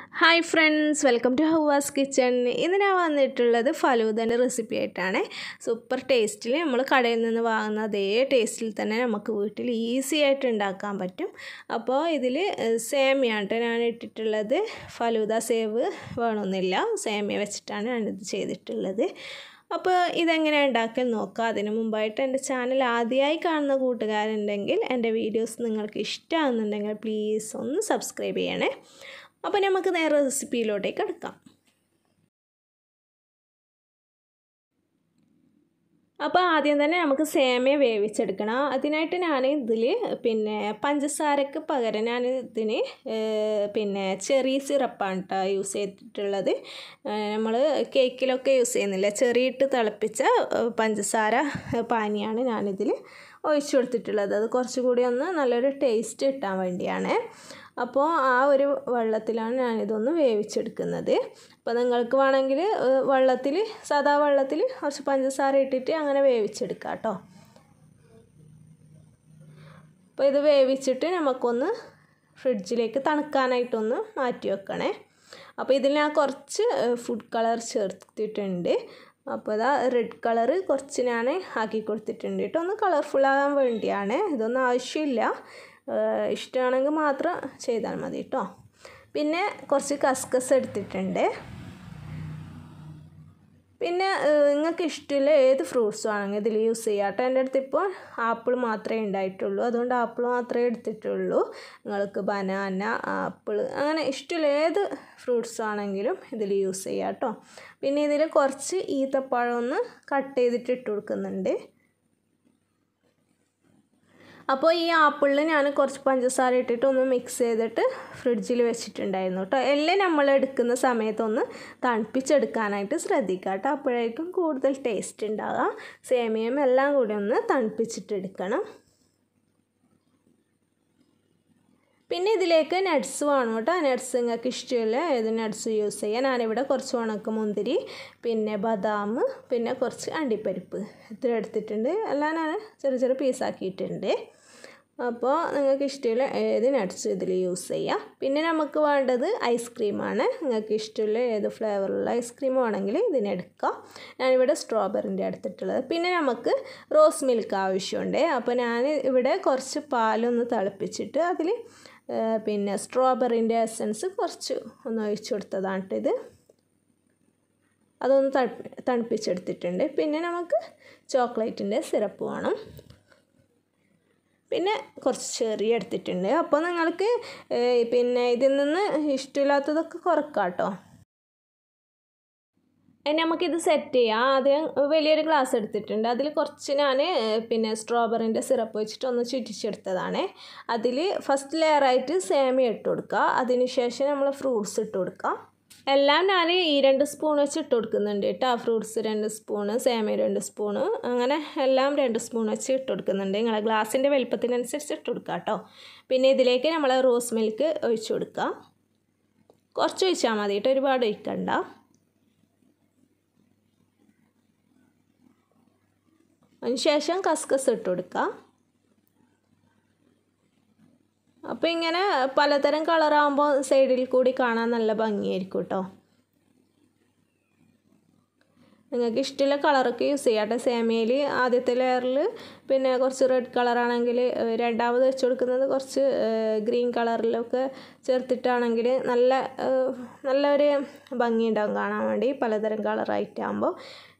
hi friends welcome to ഹവാസ് kitchen ഇന്ന് ഞാൻ വന്നിട്ടുള്ളത് ഫലൂദൻ്റെ റെസിപ്പി ആയിട്ടാണ് സൂപ്പർ ടേസ്റ്റിൽ നമ്മൾ കടയിൽ നിന്ന് വാങ്ങുന്ന അതേ ടേസ്റ്റിൽ തന്നെ നമുക്ക് വീട്ടിൽ ഈസി ആയിട്ട് ഉണ്ടാക്കാൻ പറ്റും അപ്പോൾ ഇതിൽ സേമിയാണ് ഞാൻ ഇട്ടിട്ടുള്ളത് ഫലൂദ സേവ് വേണമെന്നില്ല സേമിയ വെച്ചിട്ടാണ് ഞാനിത് ചെയ്തിട്ടുള്ളത് അപ്പോൾ ഇതെങ്ങനെ ഉണ്ടാക്കൽ നോക്കാം അതിന് മുമ്പായിട്ട് എൻ്റെ ചാനൽ ആദ്യമായി കാണുന്ന കൂട്ടുകാരുണ്ടെങ്കിൽ എൻ്റെ വീഡിയോസ് നിങ്ങൾക്ക് ഇഷ്ടമാകുന്നുണ്ടെങ്കിൽ പ്ലീസ് ഒന്ന് സബ്സ്ക്രൈബ് ചെയ്യണേ അപ്പോൾ നമുക്ക് നേരെ റെസിപ്പിയിലോട്ടേക്ക് എടുക്കാം അപ്പോൾ ആദ്യം തന്നെ നമുക്ക് സേമിയ വേവിച്ചെടുക്കണം അതിനായിട്ട് ഞാൻ ഇതിൽ പിന്നെ പഞ്ചസാരക്ക് പകരം ഞാൻ ഇതിന് പിന്നെ ചെറിയ സിറപ്പാണ് കേട്ടോ യൂസ് ചെയ്തിട്ടുള്ളത് നമ്മൾ കേക്കിലൊക്കെ യൂസ് ചെയ്യുന്നില്ല ചെറിയിട്ട് തിളപ്പിച്ച പഞ്ചസാര പാനിയാണ് ഞാനിതിൽ ഒഴിച്ചു കൊടുത്തിട്ടുള്ളത് അത് കുറച്ചുകൂടി ഒന്ന് നല്ലൊരു ടേസ്റ്റ് കിട്ടാൻ വേണ്ടിയാണ് അപ്പോൾ ആ ഒരു വെള്ളത്തിലാണ് ഞാനിതൊന്ന് വേവിച്ചെടുക്കുന്നത് അപ്പോൾ നിങ്ങൾക്ക് വേണമെങ്കിൽ വെള്ളത്തിൽ സാധാ വെള്ളത്തിൽ കുറച്ച് പഞ്ചസാര ഇട്ടിട്ട് അങ്ങനെ വേവിച്ചെടുക്കാം കേട്ടോ അപ്പോൾ ഇത് വേവിച്ചിട്ട് നമുക്കൊന്ന് ഫ്രിഡ്ജിലേക്ക് തണുക്കാനായിട്ടൊന്ന് മാറ്റി വെക്കണേ അപ്പോൾ ഇതിൽ ഞാൻ കുറച്ച് ഫുഡ് കളർ ചേർത്തിട്ടുണ്ട് അപ്പോൾ ഇതാ റെഡ് കളറ് കുറച്ച് ഞാൻ ആക്കി കൊടുത്തിട്ടുണ്ട് കേട്ടോ ഒന്ന് കളർഫുള്ളാകാൻ വേണ്ടിയാണ് ഇതൊന്നും ആവശ്യമില്ല ഇഷ്ടമാണെങ്കിൽ മാത്രം ചെയ്താൽ മതി കേട്ടോ പിന്നെ കുറച്ച് കസ്കസ് എടുത്തിട്ടുണ്ട് പിന്നെ നിങ്ങൾക്ക് ഇഷ്ടമുള്ള ഏത് ഫ്രൂട്ട്സും ആണെങ്കിൽ ഇതിൽ യൂസ് ചെയ്യാം കേട്ടോ എൻ്റെ അടുത്ത് ഇപ്പോൾ ആപ്പിൾ മാത്രമേ ഉണ്ടായിട്ടുള്ളൂ അതുകൊണ്ട് ആപ്പിൾ മാത്രമേ എടുത്തിട്ടുള്ളൂ നിങ്ങൾക്ക് ബനാന ആപ്പിൾ അങ്ങനെ ഇഷ്ടമുള്ള ഏത് ഫ്രൂട്ട്സ് ആണെങ്കിലും ഇതിൽ യൂസ് ചെയ്യാം കേട്ടോ പിന്നെ ഇതിൽ കുറച്ച് ഈത്തപ്പഴം ഒന്ന് കട്ട് ചെയ്തിട്ട് ഇട്ട് കൊടുക്കുന്നുണ്ട് അപ്പോൾ ഈ ആപ്പിളിൽ ഞാൻ കുറച്ച് പഞ്ചസാര ഇട്ടിട്ട് ഒന്ന് മിക്സ് ചെയ്തിട്ട് ഫ്രിഡ്ജിൽ വെച്ചിട്ടുണ്ടായിരുന്നു കേട്ടോ എല്ലാം നമ്മൾ എടുക്കുന്ന സമയത്തൊന്ന് തണുപ്പിച്ചെടുക്കാനായിട്ട് ശ്രദ്ധിക്കുക കേട്ടോ അപ്പോഴേക്കും കൂടുതൽ ടേസ്റ്റ് ഉണ്ടാകുക സേമിയയും എല്ലാം കൂടി ഒന്ന് തണുപ്പിച്ചിട്ടെടുക്കണം പിന്നെ ഇതിലേക്ക് നട്ട്സ് വേണം കേട്ടോ നട്ട്സ് നിങ്ങൾക്ക് ഇഷ്ടമില്ല ഏത് നട്ട്സ് യൂസ് ചെയ്യാം ഞാനിവിടെ കുറച്ച് ഉണക്ക മുന്തിരി പിന്നെ ബദാം പിന്നെ കുറച്ച് അണ്ടിപ്പരിപ്പ് ഇത്ര എടുത്തിട്ടുണ്ട് എല്ലാം ഞാൻ ചെറിയ ചെറിയ പീസാക്കിയിട്ടുണ്ട് അപ്പോൾ നിങ്ങൾക്ക് ഇഷ്ടമുള്ള ഏത് നട്ട്സ് ഇതിൽ യൂസ് ചെയ്യാം പിന്നെ നമുക്ക് വേണ്ടത് ഐസ്ക്രീമാണ് നിങ്ങൾക്ക് ഇഷ്ടമുള്ള ഏത് ഫ്ലേവറുള്ള ഐസ്ക്രീം വേണമെങ്കിൽ ഇതിനെടുക്കാം ഞാനിവിടെ സ്ട്രോബെറിൻ്റെ എടുത്തിട്ടുള്ളത് പിന്നെ നമുക്ക് റോസ് മിൽക്ക് ആവശ്യമുണ്ട് അപ്പോൾ ഞാൻ ഇവിടെ കുറച്ച് പാലൊന്ന് തിളപ്പിച്ചിട്ട് അതിൽ പിന്നെ സ്ട്രോബെറിൻ്റെ എസൻസ് കുറച്ച് ഒന്ന് ഒഴിച്ചു കൊടുത്തതാണ് ഇത് അതൊന്ന് തണുപ്പിച്ചെടുത്തിട്ടുണ്ട് പിന്നെ നമുക്ക് ചോക്ലേറ്റിൻ്റെ സിറപ്പ് വേണം പിന്നെ കുറച്ച് ചെറിയ എടുത്തിട്ടുണ്ട് അപ്പോൾ നിങ്ങൾക്ക് പിന്നെ ഇതിൽ നിന്ന് ഇഷ്ടമില്ലാത്തതൊക്കെ കുറക്കാം കേട്ടോ നമുക്കിത് സെറ്റ് ചെയ്യാം ആദ്യം വലിയൊരു ഗ്ലാസ് എടുത്തിട്ടുണ്ട് അതിൽ കുറച്ച് ഞാൻ പിന്നെ സ്ട്രോബെറിൻ്റെ സിറപ്പ് വെച്ചിട്ട് ഒന്ന് ചുറ്റിച്ചെടുത്തതാണ് അതിൽ ഫസ്റ്റ് ലെയറായിട്ട് സേമിയ ഇട്ട് കൊടുക്കുക അതിന് ശേഷം നമ്മൾ ഫ്രൂട്ട്സ് ഇട്ട് കൊടുക്കുക എല്ലാം ഞാൻ ഈ രണ്ട് സ്പൂൺ വെച്ച് ഇട്ട് കൊടുക്കുന്നുണ്ട് കേട്ടോ ഫ്രൂട്ട്സ് രണ്ട് സ്പൂണ് സേമിയ രണ്ട് സ്പൂണ് അങ്ങനെ എല്ലാം രണ്ട് സ്പൂൺ വെച്ച് ഇട്ട് കൊടുക്കുന്നുണ്ട് നിങ്ങളെ ഗ്ലാസിൻ്റെ വലുപ്പത്തിനനുസരിച്ച് ഇട്ട് കൊടുക്കുക കേട്ടോ പിന്നെ ഇതിലേക്ക് നമ്മൾ റോസ് മിൽക്ക് ഒഴിച്ചു കൊടുക്കുക കുറച്ച് ഒഴിച്ചാൽ മതി കേട്ടോ ഒരുപാട് ഒഴിക്കണ്ട അതിനുശേഷം കസ്കസ് ഇട്ട് കൊടുക്കുക അപ്പോൾ ഇങ്ങനെ പലതരം കളറാകുമ്പോൾ സൈഡിൽ കൂടി കാണാൻ നല്ല ഭംഗിയായിരിക്കും കേട്ടോ നിങ്ങൾക്ക് ഇഷ്ടമുള്ള കളറൊക്കെ യൂസ് ചെയ്യാം കേട്ടോ സേമിയയിൽ ആദ്യത്തെ ലെയറിൽ പിന്നെ കുറച്ച് റെഡ് കളറാണെങ്കിൽ രണ്ടാമത് വെച്ച് കൊടുക്കുന്നത് കുറച്ച് ഗ്രീൻ കളറിലൊക്കെ ചേർത്തിട്ടാണെങ്കിൽ നല്ല നല്ലൊരു ഭംഗിയുണ്ടാവും കാണാൻ വേണ്ടി പലതരം കളറായിട്ടാകുമ്പോൾ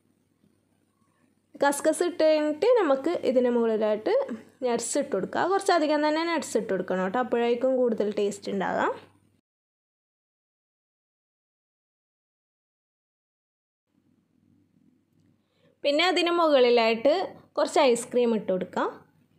കസ്കസ് ഇട്ട് കഴിഞ്ഞിട്ട് നമുക്ക് ഇതിന് മുകളിലായിട്ട് നട്ട്സ് ഇട്ട് കൊടുക്കുക കുറച്ചധികം തന്നെ നട്ട്സ് ഇട്ട് കൊടുക്കണം കേട്ടോ അപ്പോഴേക്കും കൂടുതൽ ടേസ്റ്റ് ഉണ്ടാകാം പിന്നെ അതിന് മുകളിലായിട്ട് കുറച്ച് ഐസ്ക്രീം ഇട്ട് കൊടുക്കാം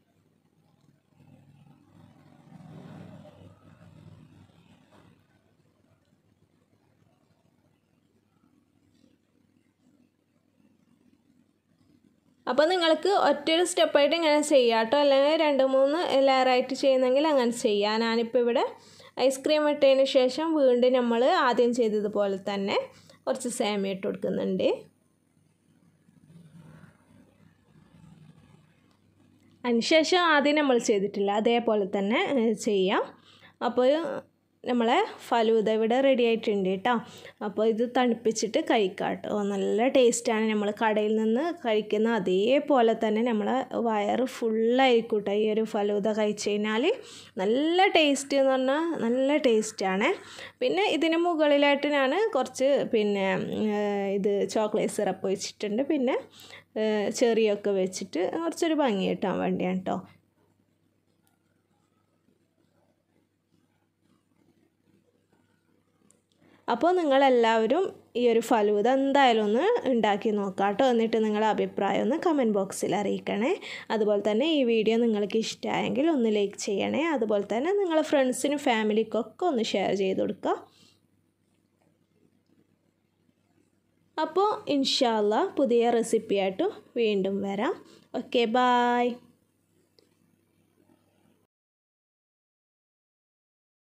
അപ്പോൾ നിങ്ങൾക്ക് ഒറ്റൊരു സ്റ്റെപ്പായിട്ട് ഇങ്ങനെ ചെയ്യാം കേട്ടോ അല്ലെങ്കിൽ രണ്ട് മൂന്ന് ലെയറായിട്ട് ചെയ്യുന്നെങ്കിൽ അങ്ങനെ ചെയ്യാം ഞാനിപ്പോൾ ഇവിടെ ഐസ്ക്രീം ഇട്ടതിന് ശേഷം വീണ്ടും നമ്മൾ ആദ്യം ചെയ്തതുപോലെ തന്നെ കുറച്ച് സേമിയ ഇട്ട് കൊടുക്കുന്നുണ്ട് അതിനുശേഷം ആദ്യം നമ്മൾ ചെയ്തിട്ടില്ല അതേപോലെ തന്നെ ചെയ്യാം അപ്പോൾ നമ്മളെ ഫലൂദ ഇവിടെ റെഡി ആയിട്ടുണ്ട് കേട്ടോ അപ്പോൾ ഇത് തണുപ്പിച്ചിട്ട് കഴിക്കാം കേട്ടോ നല്ല ടേസ്റ്റാണ് നമ്മൾ കടയിൽ നിന്ന് കഴിക്കുന്ന അതേപോലെ തന്നെ നമ്മളെ വയറ് ഫുള്ളായിരിക്കും കേട്ടോ ഈ ഒരു ഫലൂദ കഴിച്ച് കഴിഞ്ഞാൽ നല്ല ടേസ്റ്റ് എന്ന് പറഞ്ഞാൽ നല്ല ടേസ്റ്റാണ് പിന്നെ ഇതിന് മുകളിലായിട്ട് ഞാൻ കുറച്ച് പിന്നെ ഇത് ചോക്ലേറ്റ് സിറപ്പ് വെച്ചിട്ടുണ്ട് പിന്നെ ചെറിയൊക്കെ വെച്ചിട്ട് കുറച്ചൊരു ഭംഗി കിട്ടാൻ വേണ്ടിയാണ് കേട്ടോ അപ്പോൾ നിങ്ങളെല്ലാവരും ഈ ഒരു ഫലൂദ എന്തായാലും ഒന്ന് ഉണ്ടാക്കി നോക്കാം കേട്ടോ എന്നിട്ട് നിങ്ങളുടെ അഭിപ്രായം ഒന്ന് കമൻറ്റ് ബോക്സിൽ അറിയിക്കണേ അതുപോലെ തന്നെ ഈ വീഡിയോ നിങ്ങൾക്ക് ഇഷ്ടമായെങ്കിൽ ഒന്ന് ലൈക്ക് ചെയ്യണേ അതുപോലെ തന്നെ നിങ്ങളെ ഫ്രണ്ട്സിനും ഫാമിലിക്കൊക്കെ ഒന്ന് ഷെയർ ചെയ്ത് കൊടുക്കുക അപ്പോൾ ഇൻഷാല്ല പുതിയ റെസിപ്പിയായിട്ടും വീണ്ടും വരാം ഓക്കെ ബായ്